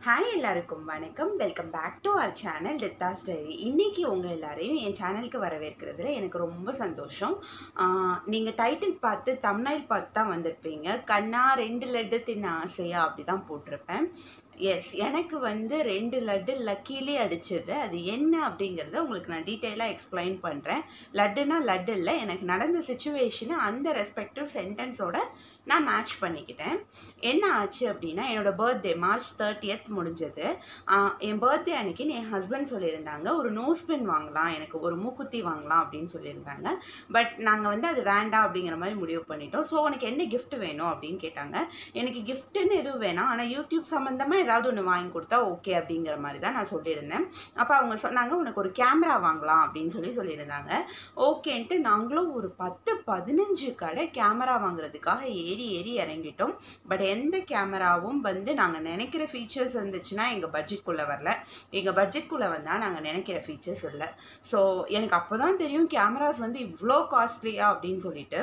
hi எல்லாருக்கும் வணக்கம் welcome back to our channel Dithas diary இன்றைக்கி உங்கள் எல்லாரையும் என் சேனலுக்கு வரவேற்கிறதுல எனக்கு ரொம்ப சந்தோஷம் நீங்கள் டைட்டில் பார்த்து தம்னைல் பார்த்து தான் வந்திருப்பீங்க கண்ணா ரெண்டு லட்டு தின்ன ஆசையா அப்படி தான் போட்டிருப்பேன் எஸ் எனக்கு வந்து ரெண்டு லட்டு லக்கீலே அடிச்சது அது என்ன அப்படிங்கிறத உங்களுக்கு நான் டீட்டெயிலாக எக்ஸ்பிளைன் பண்ணுறேன் லட்டுனா லட்டு இல்லை எனக்கு நடந்த சுச்சுவேஷனை அந்த ரெஸ்பெக்டிவ் சென்டென்ஸோட நான் மேட்ச் பண்ணிக்கிட்டேன் என்ன ஆச்சு அப்படின்னா என்னோடய பர்த்டே மார்ச் தேர்ட்டியத் முடிஞ்சது ஆஹ் என் பர்த்டே அன்னைக்கு என் ஹஸ்பண்ட் சொல்லியிருந்தாங்க ஒரு நோஸ் பின் வாங்கலாம் எனக்கு ஒரு மூக்குத்தி வாங்கலாம் அப்படின்னு சொல்லியிருந்தாங்க பட் நாங்கள் வந்து அது வேண்டாம் அப்படிங்கிற மாதிரி முடிவு பண்ணிட்டோம் ஸோ உனக்கு என்ன gift வேணும் அப்படின்னு கேட்டாங்க எனக்கு கிஃப்ட்டுன்னு எதுவும் வேணாம் ஆனால் யூடியூப் சம்மந்தமாக ஏதாவது ஒன்று வாங்கி கொடுத்தா ஓகே அப்படிங்கிற மாதிரி தான் நான் சொல்லியிருந்தேன் அப்போ அவங்க சொன்னாங்க உனக்கு ஒரு கேமரா வாங்கலாம் அப்படின்னு சொல்லி சொல்லியிருந்தாங்க ஓகேன்ட்டு நாங்களும் ஒரு பத்து பதினஞ்சு கடை கேமரா வாங்குறதுக்காக ஏறி ஏறி இறங்கிட்டோம் பட் எந்த கேமராவும் வந்து நாங்கள் நினைக்கிற ஃபீச்சர்ஸ் இருந்துச்சுன்னா எங்கள் பட்ஜெட்குள்ளே வரல எங்கள் பட்ஜெட்குள்ளே வந்தால் நாங்கள் நினைக்கிற ஃபீச்சர்ஸ் இல்லை ஸோ எனக்கு அப்போ தான் தெரியும் கேமராஸ் வந்து இவ்வளோ காஸ்ட்லியா அப்படின்னு சொல்லிட்டு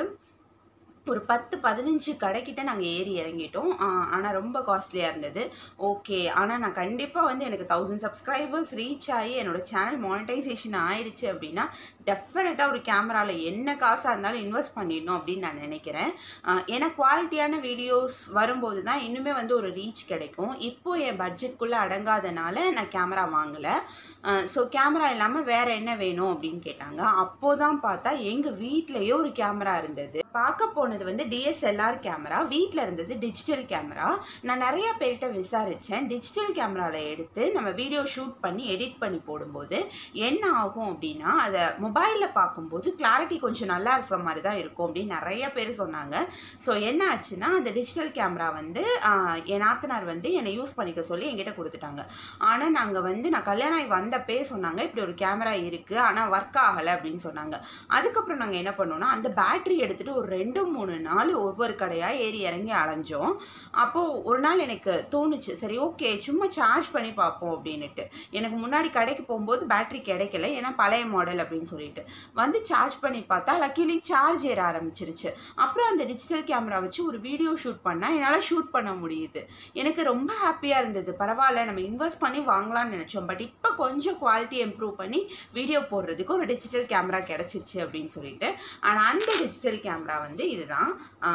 ஒரு பத்து பதினஞ்சு கடைக்கிட்ட நாங்கள் ஏறி இறங்கிட்டோம் ஆனால் ரொம்ப காஸ்ட்லியாக இருந்தது ஓகே ஆனால் நான் கண்டிப்பாக வந்து எனக்கு தௌசண்ட் சப்ஸ்கிரைபர்ஸ் ரீச் ஆகி என்னோடய சேனல் மானிட்டைசேஷன் ஆயிடுச்சு அப்படின்னா டெஃபினட்டாக ஒரு கேமராவில் என்ன காசாக இருந்தாலும் இன்வெஸ்ட் பண்ணிடணும் அப்படின்னு நான் நினைக்கிறேன் ஆஹ் ஏன்னா குவாலிட்டியான வீடியோஸ் வரும்போது தான் இன்னுமே வந்து ஒரு ரீச் கிடைக்கும் இப்போ என் பட்ஜெட்குள்ளே அடங்காதனால நான் கேமரா வாங்கலை ஸோ கேமரா இல்லாமல் வேறு என்ன வேணும் அப்படின்னு கேட்டாங்க அப்போ தான் பார்த்தா எங்கள் வீட்லேயே ஒரு கேமரா இருந்தது பார்க்க போனது வந்து டிஎஸ்எல்ஆர் கேமரா வீட்டில் இருந்தது டிஜிட்டல் கேமரா நான் நிறைய பேர்கிட்ட விசாரித்தேன் டிஜிட்டல் கேமராவில் எடுத்து நம்ம வீடியோ ஷூட் பண்ணி எடிட் பண்ணி போடும்போது என்ன ஆகும் அப்படின்னா அதை மொபைலில் பார்க்கும்போது கிளாரிட்டி கொஞ்சம் நல்லா இருக்கிற மாதிரி தான் இருக்கும் அப்படின்னு நிறைய பேர் சொன்னாங்க ஸோ என்ன ஆச்சுன்னா அந்த டிஜிட்டல் கேமரா வந்து ஆஹ், என் நாத்தனார் வந்து என்னை யூஸ் பண்ணிக்க சொல்லி என்கிட்ட கொடுத்துட்டாங்க ஆனால் நாங்கள் வந்து நான் கல்யாணம் ஆகி வந்தப்பே சொன்னாங்க இப்படி ஒரு கேமரா இருக்குது ஆனால் ஒர்க் ஆகலை அப்படின்னு சொன்னாங்க அதுக்கப்புறம் நாங்கள் என்ன பண்ணோம்னா அந்த பேட்டரி எடுத்துகிட்டு ஒரு ரெண்டு மூணு நாள் ஒவ்வொரு கடையாக ஏறி இறங்கி அலைஞ்சோம் அப்போது ஒரு நாள் எனக்கு தோணுச்சு சரி ஓகே சும்மா சார்ஜ் பண்ணி பார்ப்போம் அப்படின்னுட்டு எனக்கு முன்னாடி கடைக்கு போகும்போது பேட்டரி கிடைக்கல ஏன்னா பழைய மாடல் அப்படின்னு சொல்லிட்டு வந்து சார்ஜ் பண்ணி பார்த்தா லக்கிலி சார்ஜ் ஏற ஆரம்பிச்சிருச்சு அப்புறம் அந்த டிஜிட்டல் கேமரா வச்சு ஒரு வீடியோ ஷூட் பண்ணால் என்னால் ஷூட் பண்ண முடியுது எனக்கு ரொம்ப ஹாப்பியாக இருந்தது பரவாயில்ல நம்ம இன்வெஸ்ட் பண்ணி வாங்கலாம்னு நினச்சோம் பட் இப்போ கொஞ்சம் குவாலிட்டி இம்ப்ரூவ் பண்ணி வீடியோ போடுறதுக்கு ஒரு டிஜிட்டல் கேமரா கிடச்சிருச்சு அப்படின்னு சொல்லிட்டு ஆனால் அந்த டிஜிட்டல் கேமரா வந்து இதுதான்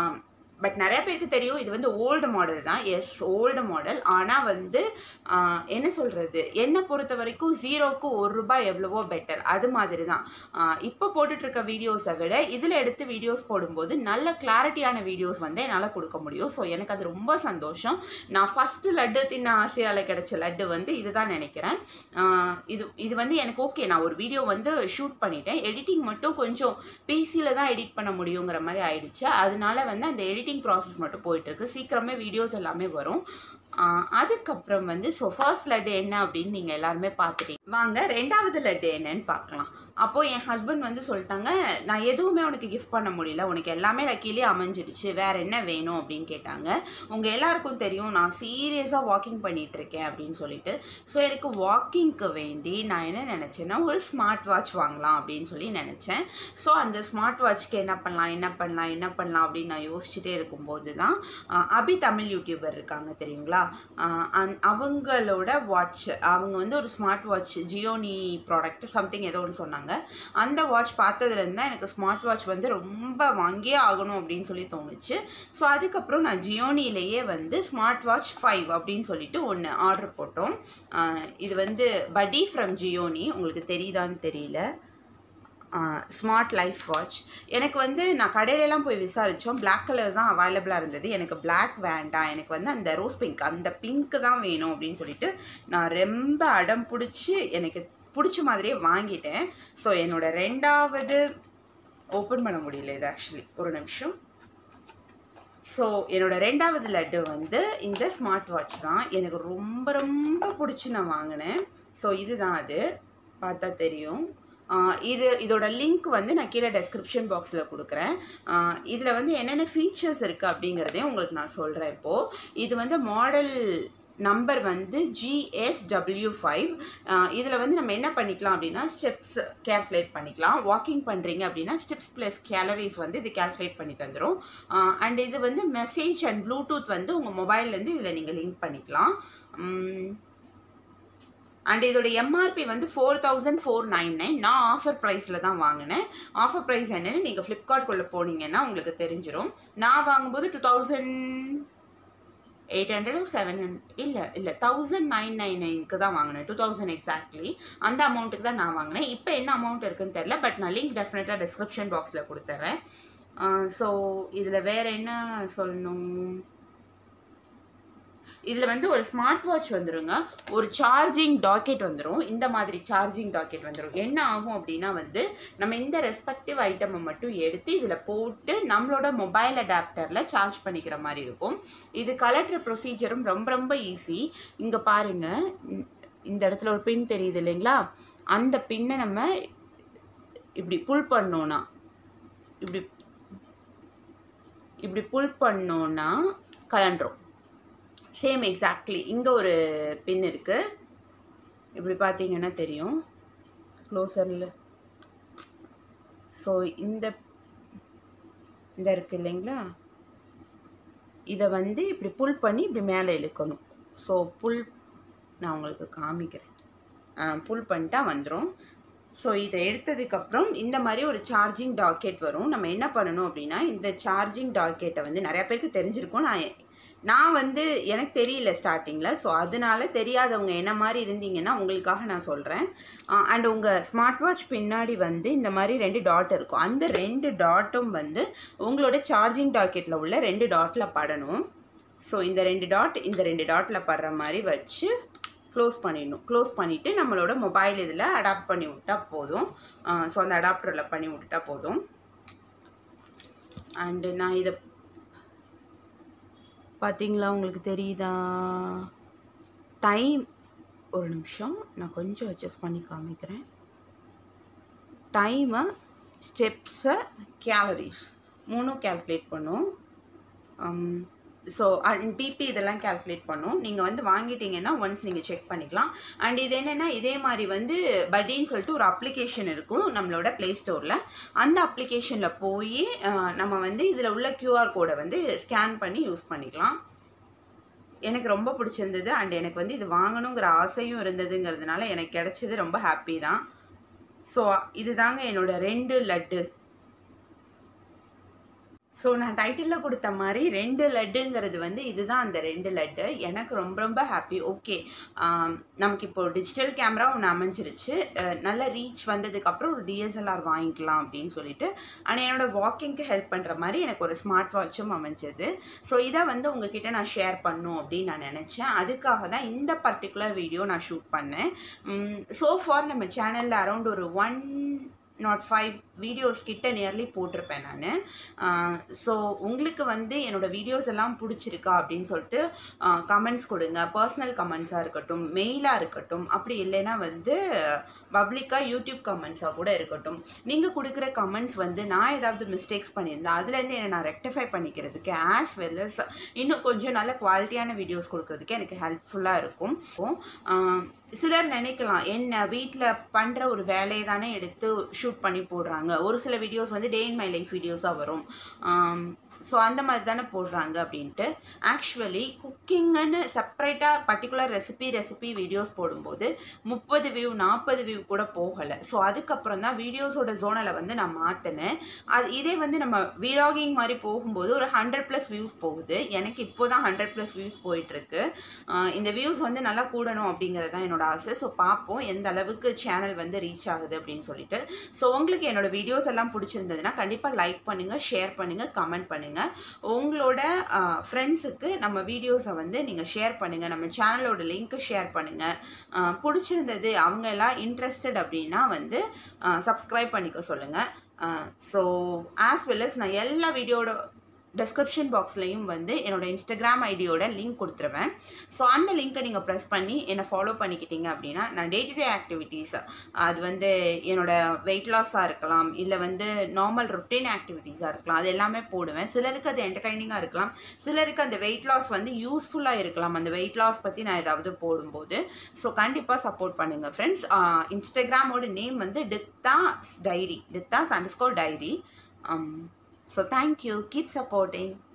பட் நிறைய பேருக்கு தெரியும் இது வந்து ஓல்டு மாடல் தான் எஸ் ஓல்டு மாடல் ஆனால் வந்து ஆஹ், என்ன சொல்கிறது என்னை பொறுத்த வரைக்கும் ஜீரோக்கு ஒரு ரூபாய் எவ்வளவோ பெட்டர் அது மாதிரி தான் ஆஹ், இப்போ போட்டுட்ருக்க வீடியோஸை விட இதில் எடுத்து வீடியோஸ் போடும்போது நல்ல கிளாரிட்டியான வீடியோஸ் வந்து என்னால் கொடுக்க முடியும் ஸோ எனக்கு அது ரொம்ப சந்தோஷம் நான் ஃபஸ்ட்டு லட்டு தின்ன ஆசையால் கிடைச்ச லட்டு வந்து இதுதான் நினைக்கிறேன் ஆஹ், இது இது வந்து எனக்கு ஓகே நான் ஒரு வீடியோ வந்து ஷூட் பண்ணிட்டேன் எடிட்டிங் மட்டும் கொஞ்சம் பிசியில் தான் எடிட் பண்ண முடியுங்கிற மாதிரி ஆயிடுச்சு அதனால வந்து அந்த எடிட்டிங் ப்ராசஸ் மட்டும் போயிட்டுருக்கு சீக்கிரமே வீடியோஸ் எல்லாமே வரும் ஆஹ் அதுக்கப்புறம் வந்து ஸோ ஃபர்ஸ்ட் லட்டு என்ன அப்படின்னு நீங்கள் எல்லாருமே பார்த்துட்டீங்க வாங்க ரெண்டாவது லட்டு என்னன்னு பார்க்கலாம் அப்போது என் ஹஸ்பண்ட் வந்து சொல்லிட்டாங்க நான் எதுவுமே உனக்கு கிஃப்ட் பண்ண முடியல உனக்கு எல்லாமே லக்கீலே அமைஞ்சிடுச்சு வேற என்ன வேணும் அப்படின்னு கேட்டாங்க உங்கள் எல்லாருக்கும் தெரியும் நான் சீரியஸாக வாக்கிங் பண்ணிட்டு இருக்கேன் அப்படின்னு சொல்லிட்டு ஸோ எனக்கு வாக்கிங்க்கு வேண்டி நான் என்ன நினச்சேன்னா ஒரு ஸ்மார்ட் வாட்ச் வாங்கலாம் அப்படின்னு சொல்லி நினச்சேன் ஸோ அந்த ஸ்மார்ட் வாட்ச்க்கு என்ன பண்ணலாம் என்ன பண்ணலாம் என்ன பண்ணலாம் அப்படின்னு நான் யோசிச்சுட்டே இருக்கும்போது தான் ஆஹ், அபி தமிழ் யூடியூபர் இருக்காங்க தெரியுங்களா ஆஹ், அந்- அவங்களோட வாட்ச் அவங்க வந்து ஒரு smart watch Gionee product something ஏதோ ஒன்று சொன்னாங்க அந்த வாட்ச் பார்த்ததுலேருந்து தான் எனக்கு ஸ்மார்ட் வாட்ச் வந்து ரொம்ப வாங்கியே ஆகணும் அப்படின்னு சொல்லி தோணுச்சு ஸோ அதுக்கப்புறம் நான் ஜியோனிலேயே வந்து ஸ்மார்ட் வாட்ச் ஃபைவ் அப்படின்னு சொல்லிட்டு ஒன்று ஆர்டர் போட்டோம் ஆஹ், இது வந்து படி ஃப்ரம் ஜியோனி உங்களுக்கு தெரியுதான்னு தெரியல ஸ்மார்ட் லைஃப் வாட்ச் எனக்கு வந்து நான் கடையிலலாம் போய் விசாரித்தோம் Black கலர் தான் அவைலபிளாக இருந்தது எனக்கு Black வேண்டாம் எனக்கு வந்து அந்த ரோஸ் பிங்க் அந்த பிங்க் தான் வேணும் அப்படின்னு சொல்லிட்டு நான் ரொம்ப அடம் பிடிச்சி எனக்கு பிடிச்ச மாதிரியே வாங்கிட்டேன் ஸோ என்னோட ரெண்டாவது ஓப்பன் பண்ண முடியல இது ஆக்சுவலி ஒரு நிமிஷம் ஸோ என்னோட ரெண்டாவது லட்டு வந்து இந்த ஸ்மார்ட் வாட்ச் தான் எனக்கு ரொம்ப ரொம்ப பிடிச்சி நான் வாங்கினேன் ஸோ இதுதான் அது பார்த்தா தெரியும் ஆஹ் இது இதோட லிங்க் வந்து நான் கீழே டெஸ்கிரிப்ஷன் பாக்ஸில் கொடுக்குறேன் இதில் வந்து என்னென்ன ஃபீச்சர்ஸ் இருக்குது அப்படிங்கிறதையும் உங்களுக்கு நான் சொல்கிறேன் இப்போது இது வந்து மாடல் நம்பர் வந்து ஜிஎஸ்டபிள்யூ ஃபைவ் இதில் வந்து நம்ம என்ன பண்ணிக்கலாம் அப்படின்னா ஸ்டெப்ஸ் கேல்குலேட் பண்ணிக்கலாம் வாக்கிங் பண்ணுறீங்க அப்படின்னா ஸ்டெப்ஸ் ப்ளஸ் கேலரிஸ் வந்து இது கேல்குலேட் பண்ணி தந்துடும் அண்ட் இது வந்து மெசேஜ் அண்ட் ப்ளூடூத் வந்து உங்கள் மொபைல்லேருந்து இதில் நீங்கள் லிங்க் பண்ணிக்கலாம் அண்ட் இதோட எம்ஆர்பி வந்து four thousand four nine nine நான் ஆஃபர் ப்ரைஸில் தான் வாங்கினேன் ஆஃபர் ப்ரைஸ் என்னென்னு நீங்கள் ஃப்ளிப்கார்ட்குள்ளே போனீங்கன்னா உங்களுக்கு தெரிஞ்சிடும் நான் வாங்கும்போது two thousand eight hundred seven hundred இல்லை இல்லை தௌசண்ட் நைன் நைன் நைனுக்கு தான் வாங்கினேன் டூ தௌசண்ட் எக்ஸாக்ட்லி அந்த அமௌண்ட்டுக்கு தான் நான் வாங்கினேன் இப்போ என்ன அமௌண்ட் இருக்குன்னு தெரில பட் நான் லிங்க் டெஃபினட்டாக டிஸ்கிரிப்ஷன் பாக்ஸில் கொடுத்துட்றேன் ஸோ இதில் வேறு என்ன சொல்லணும் இதில் வந்து ஒரு ஸ்மார்ட் வாட்ச் வந்துருங்க ஒரு சார்ஜிங் டாக்கெட் வந்துடும் இந்த மாதிரி சார்ஜிங் டாக்கெட் வந்துடும் என்ன ஆகும் அப்படின்னா வந்து நம்ம இந்த ரெஸ்பெக்டிவ் ஐட்டமை மட்டும் எடுத்து இதில் போட்டு நம்மளோட மொபைல் அடாப்டரில் சார்ஜ் பண்ணிக்கிற மாதிரி இருக்கும் இது கலெக்டர் ப்ரொசீஜரும் ரொம்ப ரொம்ப ஈஸி இங்கே பாருங்கள் இந்த இடத்துல ஒரு பின் தெரியுது இல்லைங்களா அந்த பின்னை நம்ம இப்படி புல் பண்ணோன்னா இப்படி இப்படி புல் பண்ணோன்னா கலண்டுரும் சேம் எக்ஸாக்ட்லி இங்கே ஒரு பின் இருக்குது இப்படி பார்த்தீங்கன்னா தெரியும் க்ளோசரில் ஸோ இந்த இந்த இருக்குது இல்லைங்களா இதை வந்து இப்படி புல் பண்ணி இப்படி மேலே இழுக்கணும் ஸோ புல் நான் உங்களுக்கு காமிக்கிறேன் புல் பண்ணிட்டா வந்துடும் ஸோ இதை எடுத்ததுக்கப்புறம் இந்த மாதிரி ஒரு சார்ஜிங் டாக்கெட் வரும் நம்ம என்ன பண்ணணும் அப்படின்னா இந்த சார்ஜிங் டாக்கெட்டை வந்து நிறையா பேருக்கு தெரிஞ்சிருக்கும் நான் நான் வந்து எனக்கு தெரியல ஸ்டார்டிங்கில் ஸோ அதனால தெரியாதவங்க என்ன மாதிரி இருந்தீங்கன்னா உங்களுக்காக நான் சொல்கிறேன் அண்ட் உங்கள் ஸ்மார்ட் வாட்ச் பின்னாடி வந்து இந்த மாதிரி ரெண்டு டாட் இருக்கும் அந்த ரெண்டு டாட்டும் வந்து உங்களோட சார்ஜிங் டாக்கெட்டில் உள்ள ரெண்டு டாட்டில் படணும் ஸோ இந்த ரெண்டு டாட் இந்த ரெண்டு டாட்டில் படுற மாதிரி வச்சு க்ளோஸ் பண்ணிடணும் க்ளோஸ் பண்ணிவிட்டு நம்மளோட மொபைல் இதில் அடாப்ட் பண்ணி விட்டால் போதும் ஸோ அந்த அடாப்டரில் பண்ணி விட்டுட்டா போதும் அண்டு நான் இதை பார்த்தீங்களா உங்களுக்கு தெரியுதா டைம் ஒரு நிமிஷம் நான் கொஞ்சம் அட்ஜஸ்ட் பண்ணி காமிக்கிறேன் டைமை ஸ்டெப்ஸை கேலரிஸ் மூணும் கேல்குலேட் பண்ணும் ஸோ பிபி இதெல்லாம் கேல்குலேட் பண்ணும் நீங்கள் வந்து வாங்கிட்டீங்கன்னா ஒன்ஸ் நீங்கள் செக் பண்ணிக்கலாம் அண்ட் இது என்னென்னா இதே மாதிரி வந்து பட்டின்னு சொல்லிட்டு ஒரு அப்ளிகேஷன் இருக்கும் நம்மளோட ப்ளே ஸ்டோரில் அந்த அப்ளிகேஷனில் போய் நம்ம வந்து இதில் உள்ள க்யூஆர் கோடை வந்து ஸ்கேன் பண்ணி யூஸ் பண்ணிக்கலாம் எனக்கு ரொம்ப பிடிச்சிருந்தது அண்ட் எனக்கு வந்து இது வாங்கணுங்கிற ஆசையும் இருந்ததுங்கிறதுனால எனக்கு கிடைச்சது ரொம்ப ஹாப்பி தான் ஸோ இதுதாங்க என்னோட ரெண்டு லட்டு ஸோ நான் டைட்டிலில் கொடுத்த மாதிரி ரெண்டு லட்டுங்கிறது வந்து இதுதான் அந்த ரெண்டு லட்டு எனக்கு ரொம்ப ரொம்ப ஹாப்பி ஓகே நமக்கு இப்போ டிஜிட்டல் கேமரா ஒன்று அமைஞ்சிருச்சு நல்ல ரீச் வந்ததுக்கப்புறம் ஒரு டிஎஸ்எல்ஆர் வாங்கிக்கலாம் அப்படின்னு சொல்லிட்டு ஆனால் என்னோடய வாக்கிங்க்கு ஹெல்ப் பண்ணுற மாதிரி எனக்கு ஒரு ஸ்மார்ட் வாட்சும் அமைஞ்சது ஸோ இதை வந்து உங்ககிட்ட நான் ஷேர் பண்ணும் அப்படின்னு நான் நினச்சேன் அதுக்காக தான் இந்த பர்டிகுலர் வீடியோ நான் ஷூட் பண்ணேன் ஸோ ஃபார் நம்ம சேனலில் அரௌண்ட் ஒரு ஒன் நாட் ஃபைவ் வீடியோஸ் கிட்ட நியர்லி போட்டிருப்பேன் நான் ஸோ உங்களுக்கு வந்து என்னோடய வீடியோஸ் எல்லாம் பிடிச்சிருக்கா அப்படின்னு சொல்லிட்டு கமெண்ட்ஸ் கொடுங்க பர்சனல் கமெண்ட்ஸாக இருக்கட்டும் மெயிலாக இருக்கட்டும் அப்படி இல்லைன்னா வந்து பப்ளிக்காக யூடியூப் கமெண்ட்ஸாக கூட இருக்கட்டும் நீங்கள் கொடுக்குற கமெண்ட்ஸ் வந்து நான் ஏதாவது மிஸ்டேக்ஸ் பண்ணியிருந்தேன் அதுலேருந்து என்னை நான் ரெக்டிஃபை பண்ணிக்கிறதுக்கு ஆஸ் வெல் அஸ் இன்னும் கொஞ்சம் நல்ல குவாலிட்டியான வீடியோஸ் கொடுக்கறதுக்கு எனக்கு ஹெல்ப்ஃபுல்லாக இருக்கும் சிலர் நினைக்கலாம் என்ன வீட்டில் பண்ணுற ஒரு வேலையை தானே எடுத்து ஷூட் பண்ணி போடுறாங்க ஒரு சில வீடியோஸ் வந்து டே இன் மை லைஃப் வீடியோஸாக வரும் ஸோ அந்த மாதிரி தானே போடுறாங்க அப்படின்ட்டு ஆக்சுவலி குக்கிங்குன்னு செப்பரேட்டாக பர்டிகுலர் ரெசிபி ரெசிபி வீடியோஸ் போடும்போது முப்பது வியூ நாற்பது வியூ கூட போகலை ஸோ அதுக்கப்புறம் தான் வீடியோஸோட ஜோனில் வந்து நான் மாற்றினேன் அது இதே வந்து நம்ம வீலாகிங் மாதிரி போகும்போது ஒரு ஹண்ட்ரட் ப்ளஸ் வியூஸ் போகுது எனக்கு இப்போ தான் ஹண்ட்ரட் ப்ளஸ் வியூஸ் போயிட்டுருக்கு இந்த வியூஸ் வந்து நல்லா கூடணும் அப்படிங்கிறது தான் என்னோட ஆசை ஸோ பார்ப்போம் எந்த அளவுக்கு சேனல் வந்து ரீச் ஆகுது அப்படின்னு சொல்லிட்டு ஸோ உங்களுக்கு என்னோடய வீடியோஸ் எல்லாம் பிடிச்சிருந்ததுன்னா கண்டிப்பாக லைக் பண்ணுங்கள் ஷேர் பண்ணுங்கள் கமெண்ட் பண்ணுங்கள் உங்களோட ஃப்ரெண்ட்ஸுக்கு நம்ம வீடியோஸை வந்து நீங்கள் ஷேர் பண்ணுங்கள் நம்ம சேனலோட லிங்க்கை ஷேர் பண்ணுங்கள் பிடிச்சிருந்தது அவங்க எல்லாம் இன்ட்ரெஸ்டட் அப்படின்னா வந்து சப்ஸ்கிரைப் பண்ணிக்க சொல்லுங்கள் ஸோ ஆஸ் வெல் அஸ் நான் எல்லா வீடியோட டெஸ்கிரிப்ஷன் பாக்ஸ்லையும் வந்து என்னோட இன்ஸ்டாகிராம் ஐடியோட லிங்க் கொடுத்துருவேன் ஸோ அந்த லிங்க்கை நீங்கள் ப்ரெஸ் பண்ணி என்னை ஃபாலோ பண்ணிக்கிட்டீங்க அப்படின்னா நான் டே டு டே ஆக்டிவிட்டீஸ் அது வந்து என்னோட வெயிட் லாஸாக இருக்கலாம் இல்லை வந்து நார்மல் ருட்டீன் ஆக்டிவிட்டீஸாக இருக்கலாம் அது எல்லாமே போடுவேன் சிலருக்கு அது என்டர்டைனிங்காக இருக்கலாம் சிலருக்கு அந்த வெயிட் லாஸ் வந்து யூஸ்ஃபுல்லாக இருக்கலாம் அந்த வெயிட் லாஸ் பற்றி நான் ஏதாவது போடும்போது ஸோ கண்டிப்பாக சப்போர்ட் பண்ணுங்கள் ஃப்ரெண்ட்ஸ் இன்ஸ்டாகிராமோட நேம் வந்து Dithas diary Dithas underscore diary so thank you keep supporting